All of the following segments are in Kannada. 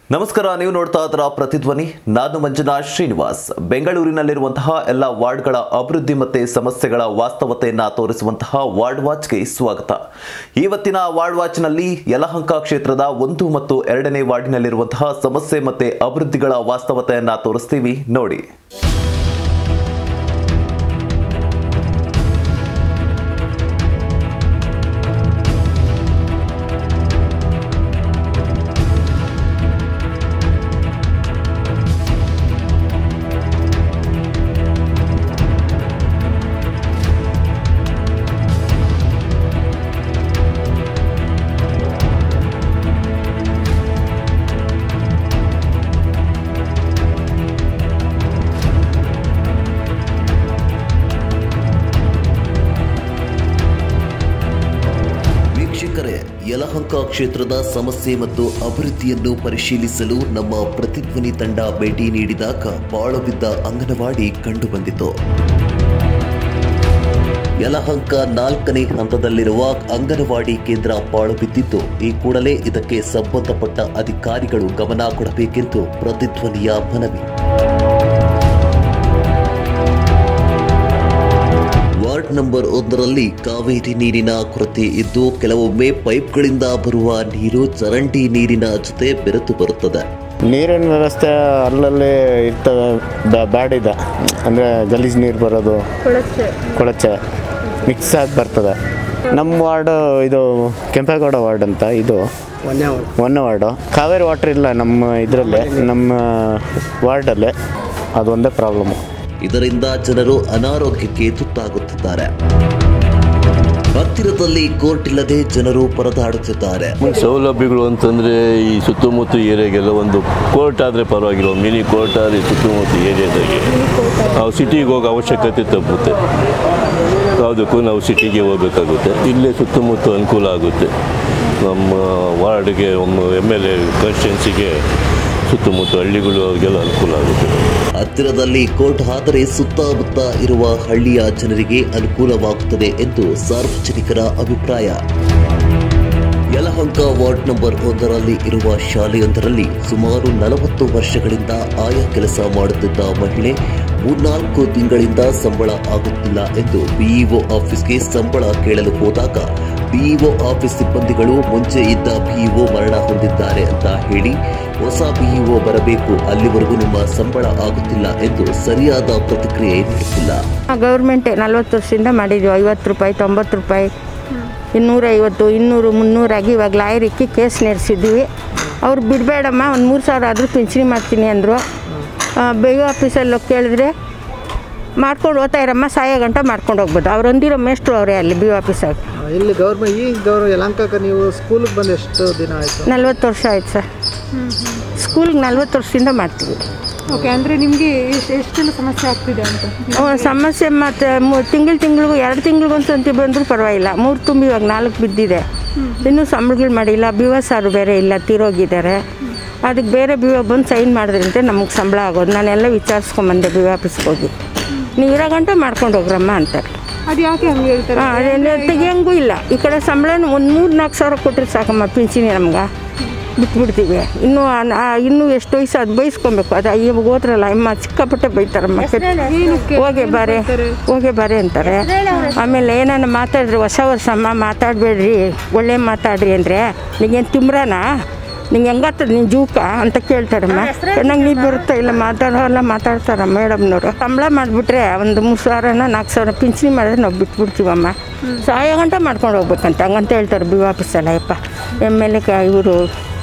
ನಮಸ್ಕಾರ ನೀವು ನೋಡ್ತಾ ಇದ್ರ ಪ್ರತಿಧ್ವನಿ ನಾನು ಮಂಜುನಾಥ್ ಶ್ರೀನಿವಾಸ್ ಬೆಂಗಳೂರಿನಲ್ಲಿರುವಂತಹ ಎಲ್ಲ ವಾರ್ಡ್ಗಳ ಅಭಿವೃದ್ಧಿ ಮತ್ತೆ ಸಮಸ್ಯೆಗಳ ವಾಸ್ತವತೆಯನ್ನ ತೋರಿಸುವಂತಹ ವಾರ್ಡ್ ವಾಚ್ಗೆ ಸ್ವಾಗತ ಇವತ್ತಿನ ವಾರ್ಡ್ ವಾಚ್ನಲ್ಲಿ ಯಲಹಂಕ ಕ್ಷೇತ್ರದ ಒಂದು ಮತ್ತು ಎರಡನೇ ವಾರ್ಡಿನಲ್ಲಿರುವಂತಹ ಸಮಸ್ಯೆ ಮತ್ತೆ ಅಭಿವೃದ್ಧಿಗಳ ವಾಸ್ತವತೆಯನ್ನ ತೋರಿಸ್ತೀವಿ ನೋಡಿ ವೀಕ್ಷಕರೇ ಯಲಹಂಕ ಕ್ಷೇತ್ರದ ಸಮಸ್ಯೆ ಮತ್ತು ಅಭಿವೃದ್ಧಿಯನ್ನು ಪರಿಶೀಲಿಸಲು ನಮ್ಮ ಪ್ರತಿಧ್ವನಿ ತಂಡ ಭೇಟಿ ನೀಡಿದಾಗ ಬಾಳವಿದ್ದ ಅಂಗನವಾಡಿ ಕಂಡುಬಂದಿತು ಯಲಹಂಕ ನಾಲ್ಕನೇ ಹಂತದಲ್ಲಿರುವ ಅಂಗನವಾಡಿ ಕೇಂದ್ರ ಪಾಳು ಬಿದ್ದಿದ್ದು ಈ ಕೂಡಲೇ ಇದಕ್ಕೆ ಸಂಬಂಧಪಟ್ಟ ಅಧಿಕಾರಿಗಳು ಗಮನ ಕೊಡಬೇಕೆಂದು ಪ್ರತಿಧ್ವನಿಯ ಮನವಿ ವಾರ್ಡ್ ನಂಬರ್ ಒಂದರಲ್ಲಿ ಕಾವೇರಿ ನೀರಿನ ಕೊರತೆ ಇದ್ದು ಕೆಲವೊಮ್ಮೆ ಪೈಪ್ಗಳಿಂದ ಬರುವ ನೀರು ಚರಂಡಿ ನೀರಿನ ಜೊತೆ ಬೆರೆತು ಬರುತ್ತದೆ ನೀರಿನ ವ್ಯವಸ್ಥೆ ಅಲ್ಲಲ್ಲಿ ಇರ್ತವೆ ಬ್ಯಾ- ಬ್ಯಾಡ್ ಇದೆ ಅಂದರೆ ಗಲೀಜು ನೀರು ಬರೋದು ಕೊಳಚೆ ಮಿಕ್ಸ್ ಆಗಿ ಬರ್ತದೆ ನಮ್ಮ ವಾರ್ಡು ಇದು ಕೆಂಪೇಗೌಡ ವಾರ್ಡ್ ಅಂತ ಇದು ಒಂದೇ ವಾರ್ಡು ಕಾವೇರಿ ವಾಟರ್ ಇಲ್ಲ ನಮ್ಮ ಇದರಲ್ಲಿ ನಮ್ಮ ವಾರ್ಡಲ್ಲಿ ಅದೊಂದೇ ಪ್ರಾಬ್ಲಮ್ಮು ಇದರಿಂದ ಜನರು ಅನಾರೋಗ್ಯಕ್ಕೆ ತುತ್ತಾಗುತ್ತಿದ್ದಾರೆ ಹತ್ತಿರದಲ್ಲಿ ಕೋರ್ಟ್ ಇಲ್ಲದೆ ಜನರು ಪರದಾಡುತ್ತಿದ್ದಾರೆ ಸೌಲಭ್ಯಗಳು ಅಂತಂದರೆ ಈ ಸುತ್ತಮುತ್ತ ಏರಿಯಾಗೆಲ್ಲ ಒಂದು ಕೋರ್ಟ್ ಆದರೆ ಪರವಾಗಿಲ್ಲ ಒಂದು ಮಿನಿ ಕೋರ್ಟ್ ಆದರೆ ಸುತ್ತಮುತ್ತ ಏರಿಯಾದಾಗೆ ನಾವು ಸಿಟಿಗೆ ಹೋಗೋ ಅವಶ್ಯಕತೆ ತಪ್ಪುತ್ತೆ ಯಾವುದಕ್ಕೂ ನಾವು ಸಿಟಿಗೆ ಹೋಗಬೇಕಾಗುತ್ತೆ ಇಲ್ಲೇ ಸುತ್ತಮುತ್ತ ಅನುಕೂಲ ಆಗುತ್ತೆ ನಮ್ಮ ವಾರ್ಡ್ಗೆ ಒಂದು ಎಮ್ ಎಲ್ ಎ ಕಾನ್ಸ್ಟಿಟ್ಯೂನ್ಸಿಗೆ ಸುತ್ತಮುತ್ತ ಹಳ್ಳಿಗಳು ಅವ್ರಿಗೆಲ್ಲ ಅನುಕೂಲ ಆಗುತ್ತೆ ಹತ್ತಿರದಲ್ಲಿ ಕೋರ್ಟ್ ಆದರೆ ಸುತ್ತಮುತ್ತ ಇರುವ ಹಳ್ಳಿಯ ಜನರಿಗೆ ಅನುಕೂಲವಾಗುತ್ತದೆ ಎಂದು ಸಾರ್ವಜನಿಕರ ಅಭಿಪ್ರಾಯ ಯಲಹಂಕ ವಾರ್ಡ್ ನಂಬರ್ ಒಂದರಲ್ಲಿ ಇರುವ ಶಾಲೆಯೊಂದರಲ್ಲಿ ಸುಮಾರು ನಲವತ್ತು ವರ್ಷಗಳಿಂದ ಆಯಾ ಕೆಲಸ ಮಾಡುತ್ತಿದ್ದ ಮಹಿಳೆ ಮೂರ್ನಾಲ್ಕು ತಿಂಗಳಿಂದ ಸಂಬಳ ಆಗುತ್ತಿಲ್ಲ ಎಂದು ಬಿಇಒ ಆಫೀಸ್ಗೆ ಸಂಬಳ ಕೇಳಲು ಹೋದಾಗ ಬಿಇಒ ಆಫೀಸ್ ಸಿಬ್ಬಂದಿಗಳು ಮುಂಚೆ ಇದ್ದ ಬಿಇಒ ಮರಣ ಹೊಂದಿದ್ದಾರೆ ಅಂತ ಹೇಳಿ ಹೊಸ ಬಿಇಒ ಬರಬೇಕು ಅಲ್ಲಿವರೆಗೂ ನಿಮ್ಮ ಸಂಬಳ ಆಗುತ್ತಿಲ್ಲ ಎಂದು ಸರಿಯಾದ ಪ್ರತಿಕ್ರಿಯೆ ನೀಡುತ್ತಿಲ್ಲ ಗೌರ್ಮೆಂಟೇ ನಲ್ವತ್ತು ವರ್ಷದಿಂದ ಮಾಡಿದ್ವಿ ಐವತ್ತು ರೂಪಾಯಿ ತೊಂಬತ್ತು ರೂಪಾಯಿ ಇನ್ನೂರೈವತ್ತು ಇನ್ನೂರು ಮುನ್ನೂರಾಗಿ ಇವಾಗ ಲಾಯರ್ ಇಕ್ಕಿ ಕೇಸ್ ನಡೆಸಿದ್ವಿ ಅವ್ರು ಬಿಡಬೇಡಮ್ಮ ಒಂದು ಮೂರು ಸಾವಿರ ಆದರೂ ಪಿಂಚಣಿ ಮಾಡ್ತೀನಿ ಅಂದರು ಬಿ ಆಫೀಸಲ್ಲಿ ಹೋಗಿ ಕೇಳಿದ್ರೆ ಮಾಡ್ಕೊಂಡು ಹೋಗ್ತಾ ಇರಮ್ಮ ಸಾಯೋ ಗಂಟ ಮಾಡ್ಕೊಂಡು ಹೋಗ್ಬೋದು ಅವ್ರು ಹೊಂದಿರೋ ಮೇಷ್ಟ್ರು ಅವರೇ ಅಲ್ಲಿ ಬಿ ಆಫೀಸಾಗ ಇಲ್ಲಿ ಗೌರ್ಮೆಂಟ್ ಈ ಗೌರ್ ಯಲಂಕಕ್ಕೆ ನೀವು ಸ್ಕೂಲಿಗೆ ಬಂದು ಎಷ್ಟು ದಿನ ಆಯಿತು ನಲ್ವತ್ತು ವರ್ಷ ಆಯ್ತು ಸರ್ ಸ್ಕೂಲ್ಗೆ ನಲ್ವತ್ತು ವರ್ಷದಿಂದ ಮಾಡ್ತೀವಿ ಓಕೆ ಅಂದರೆ ನಿಮಗೆ ಎಷ್ಟು ಎಷ್ಟೆಲ್ಲ ಸಮಸ್ಯೆ ಆಗ್ತಿದೆ ಅಂತ ಒಂದು ಸಮಸ್ಯೆ ಮತ್ತು ತಿಂಗಳು ತಿಂಗಳಿಗೂ ಎರಡು ತಿಂಗಳಿಗೊಂದು ಸಂತಿ ಬಂದರೂ ಪರವಾಗಿಲ್ಲ ಮೂರು ತುಂಬಿ ಇವಾಗ ನಾಲ್ಕು ಬಿದ್ದಿದೆ ಇನ್ನೂ ಸಂಬಳಗಳು ಮಾಡಿಲ್ಲ ಬಿವ ಸಾರು ಬೇರೆ ಇಲ್ಲ ತೀರೋಗಿದ್ದಾರೆ ಅದಕ್ಕೆ ಬೇರೆ ಬಿವ ಬಂದು ಸೈನ್ ಮಾಡಿದ್ರಂತೆ ನಮಗೆ ಸಂಬಳ ಆಗೋದು ನಾನೆಲ್ಲ ವಿಚಾರಿಸ್ಕೊಂಬಂದೆ ಬಿವ ಆಫೀಸ್ಗೆ ಹೋಗಿ ನೀವು ಇರೋ ಗಂಟೆ ಮಾಡ್ಕೊಂಡು ಹೋಗ್ರಮ್ಮ ಅಂತಾರೆ ಅದು ಯಾಕೆ ಹಂಗೆ ಹೇಳ್ತಾರೆ ಹಾಂ ಅದೇನು ತೆಗಿಯಂಗೂ ಇಲ್ಲ ಈ ಕಡೆ ಸಂಬಳನೂ ಒಂದು ಮೂರು ನಾಲ್ಕು ಸಾವಿರ ಕೊಟ್ಟರೆ ಸಾಕಮ್ಮ ಪಿಂಚಣಿ ನಮ್ಗೆ ಬಿಟ್ಬಿಡ್ತೀವಿ ಇನ್ನೂ ಆ- ಆ- ಇನ್ನೂ ಎಷ್ಟು ವಯಸ್ಸು ಅದು ಬೈಸ್ಕೊಬೇಕು ಅದು ಇವಾಗ ಹೋದ್ರಲ್ಲ ಅಮ್ಮ ಸಿಕ್ಕಾಪಟ್ಟೆ ಬೈತಾರಮ್ಮ ಏನಕ್ಕೆ? ಹೋಗಿ ಬಾರೆ ಹೋಗಿ ಬಾರೆ ಅಂತಾರೆ ಆಮೇಲೆ ಏನಾನ ಮಾತಾಡಿದ್ರೆ ಹೊಸ ವರ್ಷಮ್ಮ ಮಾತಾಡಬೇಡ್ರಿ ಒಳ್ಳೆ ಮಾತಾಡ್ರಿ ಅಂದರೆ ನಿಂಗೇನು ತಿಮ್ರನ ನಿಂಗೆ ಹೆಂಗತ್ತದ ನಿನ್ನ ಜೂಕ ಅಂತ ಕೇಳ್ತಾರಮ್ಮ ಚೆನ್ನಾಗಿ ನೀರು ಬರುತ್ತಾ ಇಲ್ಲ ಮಾತಾಡೋಲ್ಲ ಮಾತಾಡ್ತಾರ ಮೇಡಮ್ನವರು ಸಂಬಳ ಮಾಡಿಬಿಟ್ರೆ ಒಂದು ಮೂರು ಸಾವಿರನ ನಾಲ್ಕು ಸಾವಿರ ಪಿಂಚಣಿ ಮಾಡಿದ್ರೆ ನಾವು ಬಿಟ್ಬಿಡ್ತೀವಮ್ಮ ಸಾಯೋ ಗಂಟ ಮಾಡ್ಕೊಂಡು ಹೋಗ್ಬೇಕಂತ ಹಂಗಂತ ಹೇಳ್ತಾರೆ ಬಿ ಆಫೀಸಲ್ಲ ಯಪ್ಪ ಎಮ್ ಎಲ್ ಎ ಇವರು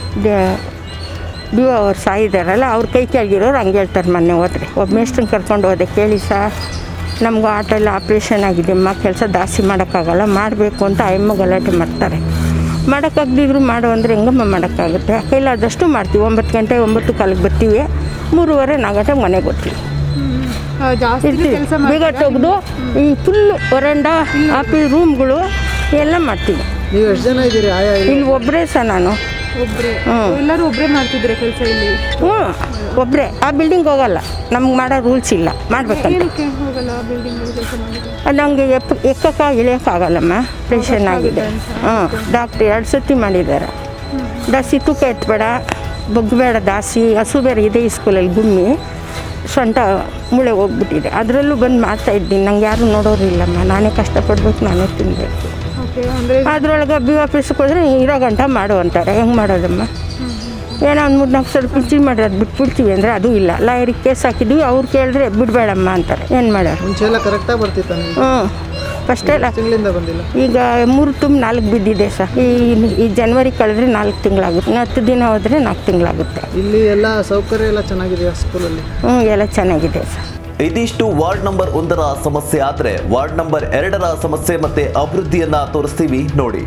ಬಿ ಅವ್ರು ಸಾಯಿದಾರಲ್ಲ ಅವ್ರ ಕೈ ಕೆಳಗಿರೋರು ಹಂಗೆ ಹೇಳ್ತಾರೆ ಮೊನ್ನೆ ಹೋದ್ರೆ ಒಬ್ಬ ಮೇಸ್ಟ್ರನ್ನ ಕರ್ಕೊಂಡು ಹೋದೆ ಕೇಳಿ ಸರ್ ನಮಗೂ ಆಟ ಎಲ್ಲ ಆಪ್ರೇಷನ್ ಆಗಿದೆಮ್ಮ ಕೆಲಸ ಜಾಸ್ತಿ ಮಾಡೋಕ್ಕಾಗಲ್ಲ ಮಾಡಬೇಕು ಅಂತ ಅಮ್ಮ ಗಲಾಟೆ ಮಾಡ್ತಾರೆ ಮಾಡೋಕ್ಕಾಗದಿದ್ರು ಮಾಡು ಅಂದರೆ ಹೆಂಗಮ್ಮ ಮಾಡೋಕ್ಕಾಗುತ್ತೆ ಕೈಲಾದಷ್ಟು ಮಾಡ್ತೀವಿ ಒಂಬತ್ತು ಗಂಟೆ ಒಂಬತ್ತು ಕಾಲಿಗೆ ಬರ್ತೀವಿ ಮೂರುವರೆ ನಾಲ್ಕು ಗಂಟೆಗೆ ಮನೆಗೆ ಬರ್ತೀವಿ ಆ, ಜಾಸ್ತಿ ಇರ್ತೀವಿ ಕೆಲಸ ಬೇಗ ತೆಗೆದು ಈ ಫುಲ್ಲು ವರಂಡ ಆಫೀಸ್ ರೂಮ್ಗಳು ಎಲ್ಲ ಮಾಡ್ತೀವಿ ನೀವು ಎಷ್ಟು ಜನ ಇದ್ದೀರಿ ಆಯಾ ಇಲ್ಲಿ ಇಲ್ಲಿ ಒಬ್ಬರೇ ಸಹ ನಾನು ಒಬ್ಬರೇ ಹ್ಮ್. ಎಲ್ಲರೂ ಒಬ್ಬರೇ ಮಾಡ್ತಿದ್ರೆ ಕೆಲಸ ಇಲ್ಲಿ ಹ್ಞೂ ಒಬ್ಬರೇ ಆ ಬಿಲ್ಡಿಂಗ್ ಹೋಗಲ್ಲ ನಮ್ಗೆ ಮಾಡೋ ರೂಲ್ಸ್ ಇಲ್ಲ ಮಾಡ್ಬೇಕಂತ ಏನಕ್ಕೆ ಹೋಗಲ್ಲ ಬಿಲ್ಡಿಂಗ್ ಕೆಲಸ ಮಾಡಿದ್ರೆ ಅದು ನಮಗೆ ಎಪ್ಪ ಎಕ್ಕಕ್ಕ ಇಳಿಯೋಕ್ಕಾಗಲ್ಲಮ್ಮ ಆಪ್ರೇಷನ್ ಆಗಿದೆ ಹ್ಞೂ ಡಾಕ್ಟ್ರ್ ಎರಡು ಸತಿ ಮಾಡಿದ್ದಾರೆ ಜಾಸ್ತಿ ತೂಕ ಎತ್ತಬೇಡ ಬಗ್ಬೇಡ ದಾಸಿ ಹಸು ಬೇರೆ ಇದೆ ಈ ಸ್ಕೂಲಲ್ಲಿ ಗುಮ್ಮಿ ಸೊಂಟ ಮುಳೆ ಹೋಗ್ಬಿಟ್ಟಿದೆ ಅದರಲ್ಲೂ ಬಂದು ಮಾಡ್ತಾ ಇದ್ದೀನಿ ನಂಗೆ ಯಾರು ನೋಡೋರಿಲ್ಲಮ್ಮ ನಾನೇ ಕಷ್ಟಪಡ್ಬೇಕು ನಾನೇ ತಿನ್ನಬೇಕು ಓಕೆ ಅಂದರೆ ಅದ್ರೊಳಗೆ ಬಿ ಆಫೀಸ್ಗೆ ಹೋದ್ರೆ ಇರೋ ಗಂಟ ಮಾಡು ಅಂತಾರೆ ಹೆಂಗೆ ಮಾಡೋದಮ್ಮ ಏನೋ ಒಂದು ಮೂರು ನಾಲ್ಕು ಸಲ ಪಿಂಚಿ ಮಾಡಿರೋದು ಬಿಟ್ಬಿಡ್ತೀವಿ ಅಂದರೆ ಅದು ಇಲ್ಲ ಲಾಯರಿಗೆ ಕೇಸ್ ಹಾಕಿದ್ವಿ ಅವ್ರು ಕೇಳಿದ್ರೆ ಬಿಡಬೇಡಮ್ಮ ಅಂತಾರೆ ಏನು ಮಾಡೋರು ಮುಂಚೆ ಎಲ್ಲ ಕರೆಕ್ಟಾಗಿ ಬರ್ತಿತ್ತ ನಿಮ್ಗೆ ಹ್ಞೂ ಫಸ್ಟ್ ಎಲ್ಲ ತಿಂಗಳಿಂದ ಬಂದಿಲ್ಲ ಈಗ ಮೂರು ತುಂಬ ನಾಲ್ಕು ಬಿದ್ದಿದೆ ಸರ್ ಈ ಈ ಜನವರಿ ಕಳೆದ್ರೆ ನಾಲ್ಕು ತಿಂಗಳಾಗುತ್ತೆ ಇನ್ನು ಹತ್ತು ದಿನ ಹೋದರೆ ನಾಲ್ಕು ತಿಂಗಳಾಗುತ್ತೆ ಇಲ್ಲಿ ಎಲ್ಲ ಸೌಕರ್ಯ ಎಲ್ಲ ಚೆನ್ನಾಗಿದೆಯಾ ಸ್ಕೂಲಲ್ಲಿ ಹ್ಞೂ ಎಲ್ಲ ಚೆನ್ನಾಗಿದೆ ಸರ್ ಇದಿಷ್ಟು ವಾರ್ಡ್ ನಂಬರ್ ಒಂದರ ಸಮಸ್ಯೆ ಆದ್ರೆ ವಾರ್ಡ್ ನಂಬರ್ ಎರಡರ ಸಮಸ್ಯೆ ಮತ್ತೆ ಅಭಿವೃದ್ಧಿಯನ್ನ ತೋರಿಸ್ತೀವಿ ನೋಡಿ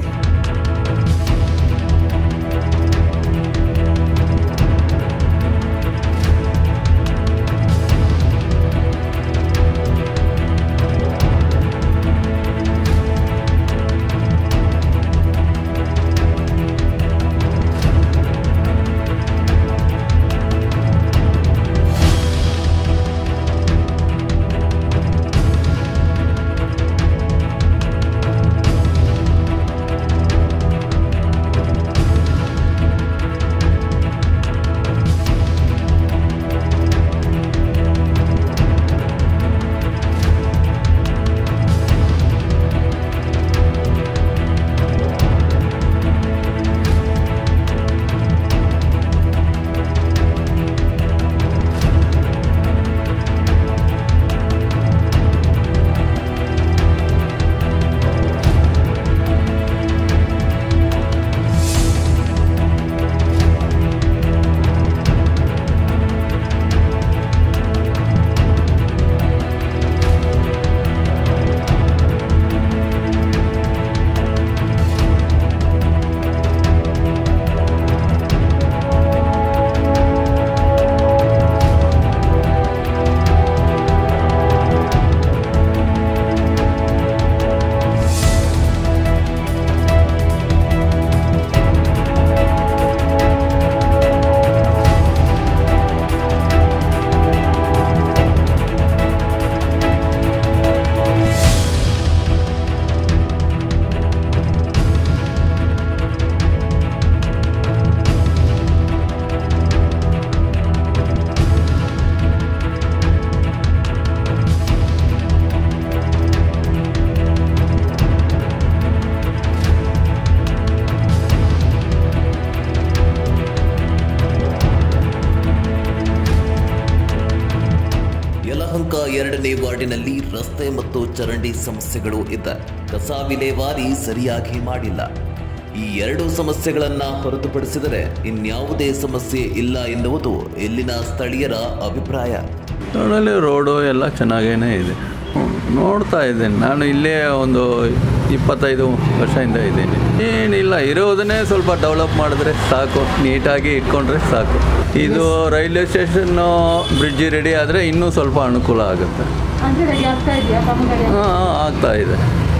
ಯಲಹಂಕ ಎರಡನೇ ವಾರ್ಡಿನಲ್ಲಿ ರಸ್ತೆ ಮತ್ತು ಚರಂಡಿ ಸಮಸ್ಯೆಗಳು ಇದ್ದ ಕಸ ವಿಲೇವಾರಿ ಸರಿಯಾಗಿ ಮಾಡಿಲ್ಲ ಈ ಎರಡು ಸಮಸ್ಯೆಗಳನ್ನ ಹೊರತುಪಡಿಸಿದರೆ ಇನ್ಯಾವುದೇ ಸಮಸ್ಯೆ ಇಲ್ಲ ಎನ್ನುವುದು ಇಲ್ಲಿನ ಸ್ಥಳೀಯರ ಅಭಿಪ್ರಾಯ ನೋಡಲಿ ರೋಡು ಎಲ್ಲ ಚೆನ್ನಾಗೇ ಇದೆ ಹ್ಮ್, ನೋಡ್ತಾ ಇದ್ದೇನೆ ನಾನು ಇಲ್ಲೇ ಒಂದು ಇಪ್ಪತ್ತೈದು ವರ್ಷದಿಂದ ಇದ್ದೀನಿ ಏನಿಲ್ಲ ಇರೋದನ್ನೇ ಸ್ವಲ್ಪ ಡೆವಲಪ್ ಮಾಡಿದ್ರೆ ಸಾಕು ನೀಟಾಗಿ ಇಟ್ಕೊಂಡ್ರೆ ಸಾಕು ಇದು ರೈಲ್ವೆ ಸ್ಟೇಷನ್ನು ಬ್ರಿಡ್ಜ್ ರೆಡಿ ಆದರೆ ಇನ್ನೂ ಸ್ವಲ್ಪ ಅನುಕೂಲ ಆಗುತ್ತೆ ಅಂದರೆ ರೆಡಿ ಆಗ್ತಾ ಇದೆಯಾ ಕಾಮಗಾರಿ ಹಾಂ ಆಗ್ತಾ ಇದೆ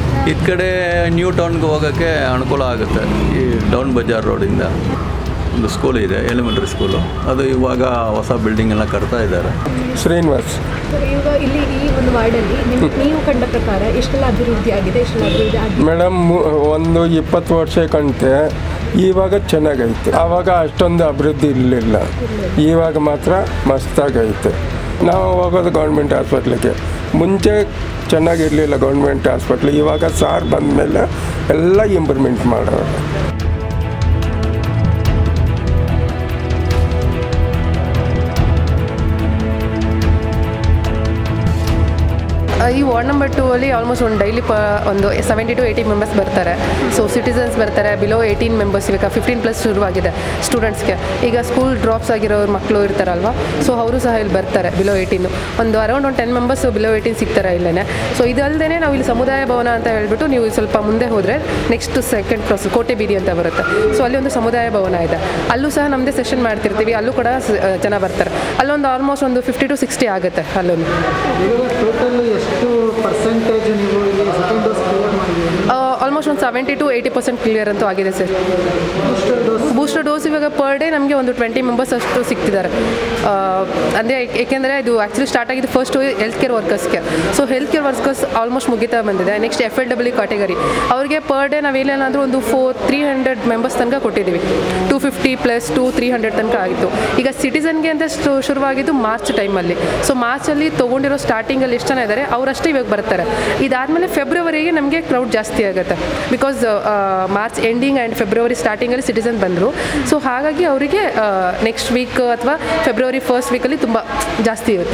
ಈ ಕಡೆ ನ್ಯೂ ಟೌನ್ಗೆ ಹೋಗೋಕ್ಕೆ ಅನುಕೂಲ ಆಗುತ್ತೆ ಈ ಡೌನ್ ಬಜಾರ್ ರೋಡಿಂದ ಒಂದು ಸ್ಕೂಲ್ ಇದೆ ಎಲಿಮೆಂಟ್ರಿ ಸ್ಕೂಲು ಅದು ಇವಾಗ ಹೊಸ ಬಿಲ್ಡಿಂಗ್ ಎಲ್ಲ ಕಟ್ತಾ ಇದ್ದಾರೆ ಶ್ರೀನಿವಾಸ್ ಇವಾಗ ಇಲ್ಲಿ ಈ ಒಂದು ವಾರ್ಡಲ್ಲಿ ನಿಮ್ಗೆ ನೀವು ಕಂಡ ಪ್ರಕಾರ ಎಷ್ಟೆಲ್ಲ ಅಭಿವೃದ್ಧಿ ಆಗಿದೆ ಎಷ್ಟೆಲ್ಲ ಅಭಿವೃದ್ಧಿ ಆಗಿದೆ ಮೇಡಮ್ ಮು- ಒಂದು ಇಪ್ಪತ್ತು ವರ್ಷ ಕಂತೆ ಇವಾಗ ಚೆನ್ನಾಗೈತೆ ಆವಾಗ ಅಷ್ಟೊಂದು ಅಭಿವೃದ್ಧಿ ಇರಲಿಲ್ಲ ಇವಾಗ ಮಾತ್ರ ಮಸ್ತಾಗೈತೆ ನಾವು ಹೋಗೋದು ಗೌರ್ಮೆಂಟ್ ಹಾಸ್ಪಿಟ್ಲಿಗೆ ಮುಂಚೆ ಚೆನ್ನಾಗಿರಲಿಲ್ಲ ಗೌರ್ಮೆಂಟ್ ಹಾಸ್ಪಿಟ್ಲ್ ಇವಾಗ ಸಾರ್ ಬಂದಮೇಲೆ ಎಲ್ಲ ಇಂಪ್ರೂವ್ಮೆಂಟ್ ಮಾಡೋರು ಈ ವಾರ್ಡ್ ನಂಬರ್ ಟೂ ಅಲ್ಲಿ ಆಲ್ಮೋಸ್ಟ್ ಒಂದು ಡೈಲಿ ಪ ಒಂದು ಸೆವೆಂಟಿ ಟು ಏಯ್ಟಿ ಮೆಂಬರ್ಸ್ ಬರ್ತಾರೆ ಸೊ ಸಿಟಿಸನ್ಸ್ ಬರ್ತಾರೆ ಬಿಲೋ ಏಯ್ಟೀನ್ ಮೆಂಬರ್ಸ್ ಇವಾಗ ಫಿಫ್ಟೀನ್ ಪ್ಲಸ್ ಶುರುವಾಗಿದೆ ಸ್ಟೂಡೆಂಟ್ಸ್ಗೆ ಈಗ ಸ್ಕೂಲ್ ಡ್ರಾಪ್ಸ್ ಆಗಿರೋರು ಮಕ್ಕಳು ಇರ್ತಾರಲ್ವ ಸೊ ಅವರು ಸಹ ಇಲ್ಲಿ ಬರ್ತಾರೆ ಬಿಲೋ ಏಯ್ಟೀನು ಒಂದು ಅರೌಂಡ್ ಒಂದು ಟೆನ್ ಮೆಂಬರ್ಸ್ ಬಿಲೋ ಏಯ್ಟೀನ್ ಸಿಗ್ತಾರೆ ಇಲ್ಲೇ ಸೊ ಇದಲ್ಲದೆ ನಾವು ಇಲ್ಲಿ ಸಮುದಾಯ ಭವನ ಅಂತ ಹೇಳ್ಬಿಟ್ಟು ನೀವು ಸ್ವಲ್ಪ ಮುಂದೆ ಹೋದರೆ ನೆಕ್ಸ್ಟ್ ಸೆಕೆಂಡ್ ಕ್ರಾಸ್ ಕೋಟೆ ಬೀದಿ ಅಂತ ಬರುತ್ತೆ ಸೊ ಅಲ್ಲಿ ಒಂದು ಸಮುದಾಯ ಭವನ ಇದೆ ಅಲ್ಲೂ ಸಹ ನಮ್ಮದೇ ಸೆಷನ್ ಮಾಡ್ತಿರ್ತೀವಿ ಅಲ್ಲೂ ಕೂಡ ಸ- ಜನ ಬರ್ತಾರೆ ಅಲ್ಲೊಂದು ಆಲ್ಮೋಸ್ಟ್ ಒಂದು ಫಿಫ್ಟಿ ಟು ಸಿಕ್ಸ್ಟಿ ಆಗುತ್ತೆ ಅಲ್ಲೊಂದು ಇವಾಗ ಟೋಟಲ್ ಎಷ್ಟು ಪರ್ಸೆಂಟೇಜ್ ನೀವು ಇಲ್ಲಿ ಸೆಕೆಂಡ್ ಡೋಸ್ ಕ್ಲಿಯರ್ ಮಾಡಿದ್ದೀರಿ ಆಲ್ಮೋಸ್ಟ್ ಆಲ್ಮೋಸ್ಟ್ ಒಂದು seventy to eighty percent clear ಅಂತೂ ಆಗಿದೆ ಸರ್ ಬೂಸ್ಟರ್ ಡೋಸ್ ಇವಾಗ ಪರ್ ಡೇ ನಮಗೆ ಒಂದು ಟ್ವೆಂಟಿ ಮೆಂಬರ್ಸ್ ಅಷ್ಟು ಸಿಗ್ತಿದ್ದಾರೆ ಅಂದರೆ ಏಕೆಂದರೆ ಇದು ಆ್ಯಕ್ಚುಲಿ ಸ್ಟಾರ್ಟ್ ಆಗಿದ್ದು ಫಸ್ಟ್ ಹೆಲ್ತ್ ಕೇರ್ ವರ್ಕರ್ಸ್ಗೆ so health care workers almost ಮುಗಿತಾ ಬಂದಿದೆ next F L W category ಅವ್ರಿಗೆ ಪರ್ ಡೇ ನಾವೇನೇನಾದರೂ ಒಂದು ಫೋರ್ ತ್ರೀ ಹಂಡ್ರೆಡ್ ಮೆಂಬರ್ಸ್ ತನಕ ಕೊಟ್ಟಿದ್ದೀವಿ two fifty plus to three hundred ತನಕ ಆಗಿತ್ತು ಈಗ ಸಿಟಿಸನ್ಗೆ ಅಂತ ಶು- ಶುರುವಾಗಿದ್ದು ಮಾರ್ಚ್ ಟೈಮಲ್ಲಿ ಸೊ ಮಾರ್ಚಲ್ಲಿ ತೊಗೊಂಡಿರೋ ಸ್ಟಾರ್ಟಿಂಗಲ್ಲಿ ಎಷ್ಟು ಜನ ಇದ್ದಾರೆ ಅವರಷ್ಟೇ ಇವಾಗ ಬರ್ತಾರೆ ಇದಾದಮೇಲೆ ಫೆಬ್ರವರಿಗೆ ನಮಗೆ ಕ್ರೌಡ್ ಜಾಸ್ತಿ ಆಗುತ್ತೆ because March ending and February ಸ್ಟಾರ್ಟಿಂಗಲ್ಲಿ ಸಿಟಿಸನ್ ಬಂದರು ಸೊ ಹಾಗಾಗಿ ಅವರಿಗೆ ನೆಕ್ಸ್ಟ್ ವೀಕ್ ಅಥವಾ ಫೆಬ್ರವರಿ ಫಸ್ಟ್ ವೀಕಲ್ಲಿ ತುಂಬ ಜಾಸ್ತಿ ಇರುತ್ತೆ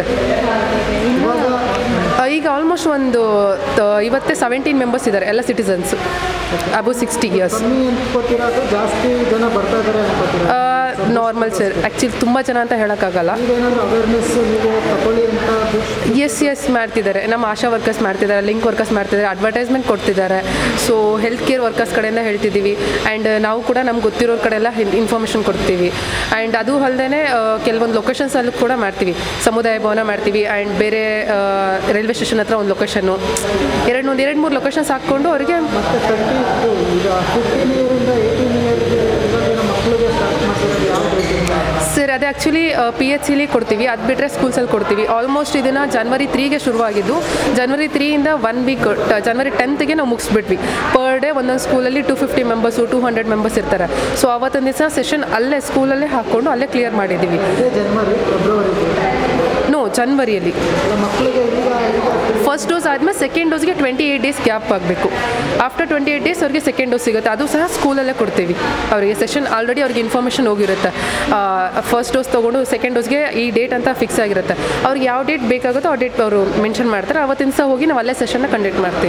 ಆ, ಈಗ ಆಲ್ಮೋಸ್ಟ್ ಒಂದು ತ- ಇವತ್ತೇ ಸೆವೆಂಟೀನ್ ಮೆಂಬರ್ಸ್ ಇದ್ದಾರೆ ಎಲ್ಲ ಸಿಟಿಸನ್ಸ್ ಅಬೋ ಸಿಕ್ಸ್ಟಿ ಇಯರ್ಸ್ ಕಮ್ಮಿ ಅನ್ಕೋತೀರಾ ಅಥವಾ ಜಾಸ್ತಿ ಜನ ಬರ್ತಾ ಇದ್ದಾರೆ ಅನ್ಕೋತೀರಾ ನಾರ್ಮಲ್ ಸರ್ ಆ್ಯಕ್ಚುಲಿ ತುಂಬ ಜನ ಅಂತ ಹೇಳೋಕ್ಕಾಗಲ್ಲ ಏನಾದರೂ ಅವೇರ್ನೆಸ್ ನೀವು ತಗೊಳ್ಳಿ ಅಂತ ಎಸ್ ಎಸ್ ಮಾಡ್ತಿದ್ದಾರೆ ನಮ್ಮ ಆಶಾ ವರ್ಕರ್ಸ್ ಮಾಡ್ತಿದ್ದಾರೆ ಲಿಂಕ್ ವರ್ಕರ್ಸ್ ಮಾಡ್ತಿದ್ದಾರೆ ಅಡ್ವರ್ಟೈಸ್ಮೆಂಟ್ ಕೊಡ್ತಿದ್ದಾರೆ ಸೊ ಹೆಲ್ತ್ ಕೇರ್ ವರ್ಕರ್ಸ್ ಕಡೆಯಿಂದ ಹೇಳ್ತಿದ್ದೀವಿ ಆ್ಯಂಡ್ ನಾವು ಕೂಡ ನಮ್ಗೆ ಗೊತ್ತಿರೋರ ಕಡೆ ಎಲ್ಲ ಇನ್ಫಾರ್ಮೇಷನ್ ಕೊಡ್ತೀವಿ ಆ್ಯಂಡ್ ಅದು ಅಲ್ಲದೆ ಕೆಲವೊಂದು ಲೊಕೇಶನ್ಸಲ್ಲೂ ಕೂಡ ಮಾಡ್ತೀವಿ ಸಮುದಾಯ ಭವನ ಮಾಡ್ತೀವಿ ಆ್ಯಂಡ್ ಬೇರೆ ರೈಲ್ವೆ ಸ್ಟೇಷನ್ ಹತ್ರ ಒಂದು ಲೊಕೇಶನ್ನು ಎರಡು ಒಂದು ಎರಡು ಮೂರು ಲೊಕೇಶನ್ಸ್ ಹಾಕ್ಕೊಂಡು ಅವರಿಗೆ ಮತ್ತೆ ಟ್ವೆಂಟಿ ಟು ಈಗ ಫಿಫ್ಟೀನ್ ಇಯರಿಂದ ಏಯ್ಟೀನ್ ಇಯರ್ಗೆ ಇವಾಗಿನ ಮಕ್ಕಳಿಗೆ ಸ್ಟಾರ್ಟ್ ಮಾಡ್ತಿರೋದು ಯಾವ ಡೇಟಿಂದ ಸರ್ ಅದೇ ಆ್ಯಕ್ಚುಲಿ ಪಿ ಎಚ್ ಸಿಲಿ ಕೊಡ್ತೀವಿ ಅದು ಬಿಟ್ಟರೆ ಸ್ಕೂಲ್ಸಲ್ಲಿ ಕೊಡ್ತೀವಿ ಆಲ್ಮೋಸ್ಟ್ ಇದನ್ನು ಜನವರಿ ತ್ರೀಗೆ ಶುರುವಾಗಿದ್ದು ಜನವರಿ ತ್ರೀಯಿಂದ ಒನ್ ವೀಕ್ ಜನವರಿ ಟೆಂತ್ಗೆ ನಾವು ಮುಗಿಸ್ಬಿಟ್ವಿ ಪರ್ ಡೇ ಒಂದೊಂದು ಸ್ಕೂಲಲ್ಲಿ two fifty members two hundred members ಇರ್ತಾರೆ ಸೊ ಅವತ್ತೊಂದು ದಿವಸ ಸೆಷನ್ ಅಲ್ಲೇ ಸ್ಕೂಲಲ್ಲೇ ಹಾಕ್ಕೊಂಡು ಅಲ್ಲೇ ಕ್ಲಿಯರ್ ಮಾಡಿದ್ದೀವಿ ಇದೇ ಜನವರಿ ಫೆಬ್ರವರಿಗೆ ನೋ ಜನವರಿಯಲ್ಲಿ ಅಲ್ಲ ಮಕ್ಕಳಿಗೆ ಈಗ ಈಗ ಫಸ್ಟ್ ಡೋಸ್ ಆದಮೇಲೆ ಸೆಕೆಂಡ್ ಡೋಸ್ಗೆ ಟ್ವೆಂಟಿ ಏಯ್ಟ್ ಡೇಸ್ ಗ್ಯಾಪ್ ಆಗಬೇಕು ಆಫ್ಟರ್ ಟ್ವೆಂಟಿ ಏಯ್ಟ್ ಡೇಸ್ ಅವ್ರಿಗೆ ಸೆಕೆಂಡ್ ಡೋಸ್ ಸಿಗುತ್ತೆ ಅದು ಸಹ ಸ್ಕೂಲಲ್ಲೇ ಕೊಡ್ತೀವಿ ಅವರಿಗೆ ಸೆಷನ್ ಆಲ್ರೆಡಿ ಅವ್ರಿಗೆ ಇನ್ಫಾರ್ಮೇಷನ್ ಹೋಗಿರುತ್ತೆ ಫಸ್ಟ್ ಡೋಸ್ ತೊಗೊಂಡು ಸೆಕೆಂಡ್ ಡೋಸ್ಗೆ ಈ ಡೇಟ್ ಅಂತ ಫಿಕ್ಸ್ ಆಗಿರುತ್ತೆ ಅವ್ರಿಗೆ ಯಾವ ಡೇಟ್ ಬೇಕಾಗುತ್ತೋ ಆ ಡೇಟ್ ಅವರು ಮೆನ್ಷನ್ ಮಾಡ್ತಾರೆ ಅವತ್ತಿನ ಸಹ ಹೋಗಿ ನಾವು ಅಲ್ಲೇ ಸೆಷನ್ನ ಕಂಡಕ್ಟ್ ಮಾಡ್ತೀವಿ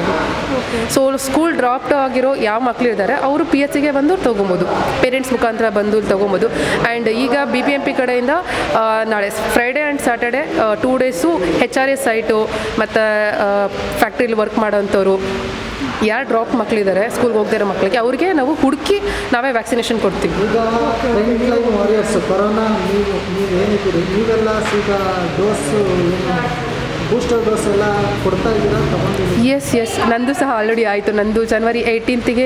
ಸೊ ಸ್ಕೂಲ್ ಡ್ರಾಪ್ಡ್ ಆಗಿರೋ ಯಾವ ಮಕ್ಕಳು ಇದ್ದಾರೆ ಅವರು ಪಿ ಎಚ್ ಸಿಗೆ ಬಂದು ತೊಗೊಬೋದು ಪೇರೆಂಟ್ಸ್ ಮುಖಾಂತರ ಬಂದು ತೊಗೊಬೋದು ಆ್ಯಂಡ್ ಈಗ ಬಿ ಬಿ ಎಂ ಪಿ ಕಡೆಯಿಂದ ಆ, ನಾಳೆ Friday and Saturday two days H R S site ಮತ್ತು ಫ್ಯಾಕ್ಟ್ರಿಲಿ ವರ್ಕ್ ಮಾಡೋಂಥವ್ರು ಯಾರು ಡ್ರಾಪ್ ಮಕ್ಕಳಿದ್ದಾರೆ ಸ್ಕೂಲ್ಗೆ ಹೋಗ್ದಿರೋ ಮಕ್ಕಳಿಗೆ ಅವ್ರಿಗೆ ನಾವು ಹುಡುಕಿ ನಾವೇ ವ್ಯಾಕ್ಸಿನೇಷನ್ ಕೊಡ್ತೀವಿ ಈಗ ಫ್ರಂಟ್ ಲೈನ್ ವಾರಿಯರ್ಸ್ ಕೊರೋನಾ ನೀವು ನೀವು ಏನಿದ್ದೀರಿ ನೀವೆಲ್ಲ ಈಗ ಡೋಸು ಏನು ಬೂಸ್ಟರ್ ಡೋಸ್ ಎಲ್ಲ ಕೊಡ್ತಾ ಇದ್ದೀರಾ ತಗೊಂಡಿದ್ದೀರಾ ಎಸ್ ಎಸ್ ನಂದು ಸಹ ಆಲ್ರೆಡಿ ಆಯಿತು ನಂದು ಜನವರಿ ಏಯ್ಟೀನ್ತಿಗೆ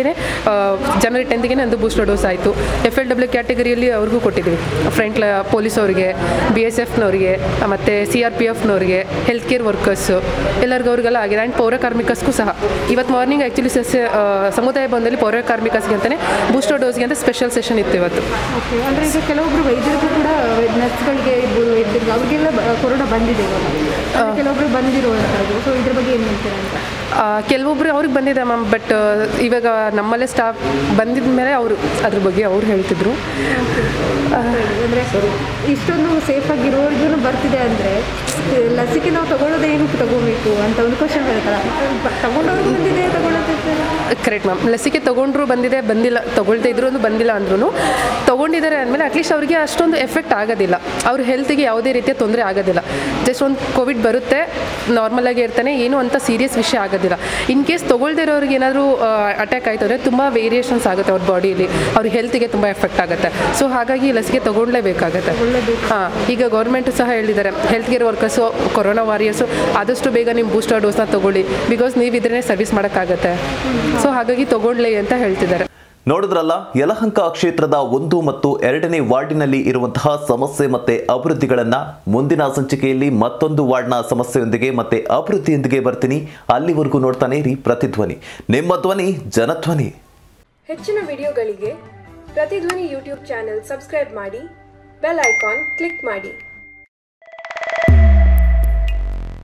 ಜನವರಿ ಟೆಂತ್ಗೆ ನಂದು ಬೂಸ್ಟರ್ ಡೋಸ್ ಆಯಿತು ಎಫ್ ಎಲ್ ಡಬ್ಲ್ಯೂ ಕ್ಯಾಟಗರಿಯಲ್ಲಿ ಅವ್ರಿಗೂ ಕೊಟ್ಟಿದ್ದೀವಿ ಫ್ರಂಟ್ ಪೊಲೀಸ್ ಅವರಿಗೆ ಬಿ ಎಸ್ ಎಫ್ನವ್ರಿಗೆ ಮತ್ತು ಸಿ ಆರ್ ಪಿ ಎಫ್ನವ್ರಿಗೆ ಹೆಲ್ತ್ ಕೇರ್ ವರ್ಕರ್ಸು ಎಲ್ಲರಿಗೂ ಅವ್ರಿಗೆಲ್ಲ ಆಗಿದೆ ಆ್ಯಂಡ್ ಪೌರ ಕಾರ್ಮಿಕಸ್ಗೂ ಸಹ ಇವತ್ತು ಮಾರ್ನಿಂಗ್ ಆ್ಯಕ್ಚುಲಿ ಸಸ್ಯ ಆ, ಸಮುದಾಯ ಭವನದಲ್ಲಿ ಪೌರ ಕಾರ್ಮಿಕಸ್ಗೆ ಅಂತಲೇ ಬೂಸ್ಟರ್ ಡೋಸ್ಗೆ ಅಂತ ಸ್ಪೆಷಲ್ ಸೆಷನ್ ಇತ್ತು ಇವತ್ತು ಓಕೆ ಅಂದರೆ ಈಗ ಕೆಲವೊಬ್ರು ವೈದ್ಯರಿಗೂ ಕೂಡ ನರ್ಸ್ಗಳಿಗೆ ಇರ್ಬೋದು ವೈದ್ಯರಿಗೆ ಅವ್ರಿಗೆಲ್ಲ ಬ- ಕೊರೋನಾ ಬಂದಿದೆ ಇವಾಗ ಅಂದ್ರೆ ಕೆಲವೊಬ್ರು ಬಂದಿರುವಂಥದ್ದು ಸೊ ಇದ್ರ ಬಗ್ಗೆ ಏನು ಹೇಳ್ತೀರಾ ಅಂತ ಆ, ಕೆಲವೊಬ್ರು ಅವ್ರಿಗೆ ಬಂದಿದೆ ಮ್ಯಾಮ್ ಬಟ್ ಇವಾಗ ನಮ್ಮಲ್ಲೇ ಸ್ಟಾಫ್ ಬಂದಿದ ಮೇಲೆ ಅವರು ಅದ್ರ ಬಗ್ಗೆ ಅವ್ರು ಹೇಳ್ತಿದ್ರು ಅಂದರೆ ಇಷ್ಟೊಂದು ಸೇಫಾಗಿ ಇರೋರ್ಗು ಬರ್ತಿದೆ ಅಂದರೆ ಲಸಿಕೆ ನಾವು ತಗೊಳ್ಳೋದೇ ಏನಕ್ಕೆ ತಗೋಬೇಕು ಅಂತ ಒಂದು ಕ್ವಶನ್ ಬರುತ್ತಲ್ಲ ಬ- ತಗೊಂಡವ್ರು ಬಂದಿದೆ ತಗೊಳ್ಳೋದಿರ್ತಾರೆ ಕರೆಕ್ಟ್ ಮ್ಯಾಮ್ ಲಸಿಕೆ ತೊಗೊಂಡ್ರು ಬಂದಿದೆ ಬಂದಿಲ್ಲ ತೊಗೊಳ್ದೇ ಇದ್ರು ಬಂದಿಲ್ಲ ಅಂದ್ರೂ ತೊಗೊಂಡಿದ್ದಾರೆ ಅಂದಮೇಲೆ ಅಟ್ಲೀಸ್ಟ್ ಅವರಿಗೆ ಅಷ್ಟೊಂದು ಎಫೆಕ್ಟ್ ಆಗೋದಿಲ್ಲ ಅವ್ರ ಹೆಲ್ತಿಗೆ ಯಾವುದೇ ರೀತಿಯ ತೊಂದರೆ ಆಗೋದಿಲ್ಲ ಜಸ್ಟ್ ಒಂದು ಕೋವಿಡ್ ಬರುತ್ತೆ ನಾರ್ಮಲಾಗಿ ಇರ್ತಾನೆ ಏನು ಅಂತ ಸೀರಿಯಸ್ ವಿಷಯ ಆಗೋದಿಲ್ಲ ಇನ್ ಕೇಸ್ ತೊಗೊಳ್ದೇ ಇರೋರಿಗೆ ಏನಾದರೂ ಅಟ್ಯಾಕ್ ಆಯಿತು ಅಂದರೆ ತುಂಬ ವೇರಿಯೇಷನ್ಸ್ ಆಗುತ್ತೆ ಅವ್ರ ಬಾಡಿಯಲ್ಲಿ ಅವ್ರ ಹೆಲ್ತಿಗೆ ತುಂಬ ಎಫೆಕ್ಟ್ ಆಗುತ್ತೆ ಸೊ ಹಾಗಾಗಿ ಲಸಿಕೆ ತೊಗೊಳ್ಳೇಬೇಕಾಗತ್ತೆ ಹಾಂ ಈಗ ಗೌರ್ಮೆಂಟ್ ಸಹ ಹೇಳಿದ್ದಾರೆ health care workers corona warriors ಆದಷ್ಟು ಬೇಗ ನಿಮ್ಮ ಬೂಸ್ಟರ್ ಡೋಸ್ನ ತೊಗೊಳ್ಳಿ ಬಿಕಾಸ್ ನೀವು ಇದ್ರೇ ಸರ್ವಿಸ್ ಮಾಡೋಕ್ಕಾಗತ್ತೆ ಸೊ ಹಾಗಾಗಿ ತೊಗೊಳ್ಳಿ ಅಂತ ಹೇಳ್ತಿದ್ದಾರೆ ನೋಡಿದ್ರಲ್ಲ ಯಲಹಂಕ ಕ್ಷೇತ್ರದ ಒಂದು ಮತ್ತು ಎರಡನೇ ವಾರ್ಡಿನಲ್ಲಿ ಇರುವಂತಹ ಸಮಸ್ಯೆ ಮತ್ತೆ ಅಭಿವೃದ್ಧಿಗಳನ್ನ ಮುಂದಿನ ಸಂಚಿಕೆಯಲ್ಲಿ ಮತ್ತೊಂದು ವಾರ್ಡ್ನ ಸಮಸ್ಯೆಯೊಂದಿಗೆ ಮತ್ತೆ ಅಭಿವೃದ್ಧಿಯೊಂದಿಗೆ ಬರ್ತೀನಿ ಅಲ್ಲಿವರೆಗೂ ನೋಡ್ತಾನೆ ರೀ ಪ್ರತಿಧ್ವನಿ ನಿಮ್ಮ ಧ್ವನಿ ಜನಧ್ವನಿ ಹೆಚ್ಚಿನ ವಿಡಿಯೋಗಳಿಗೆ ಪ್ರತಿಧ್ವನಿ ಯೂಟ್ಯೂಬ್ ಚಾನೆಲ್ ಸಬ್ಸ್ಕ್ರೈಬ್ ಮಾಡಿ ಬೆಲ್ ಐಕಾನ್ ಕ್ಲಿಕ್ ಮಾಡಿ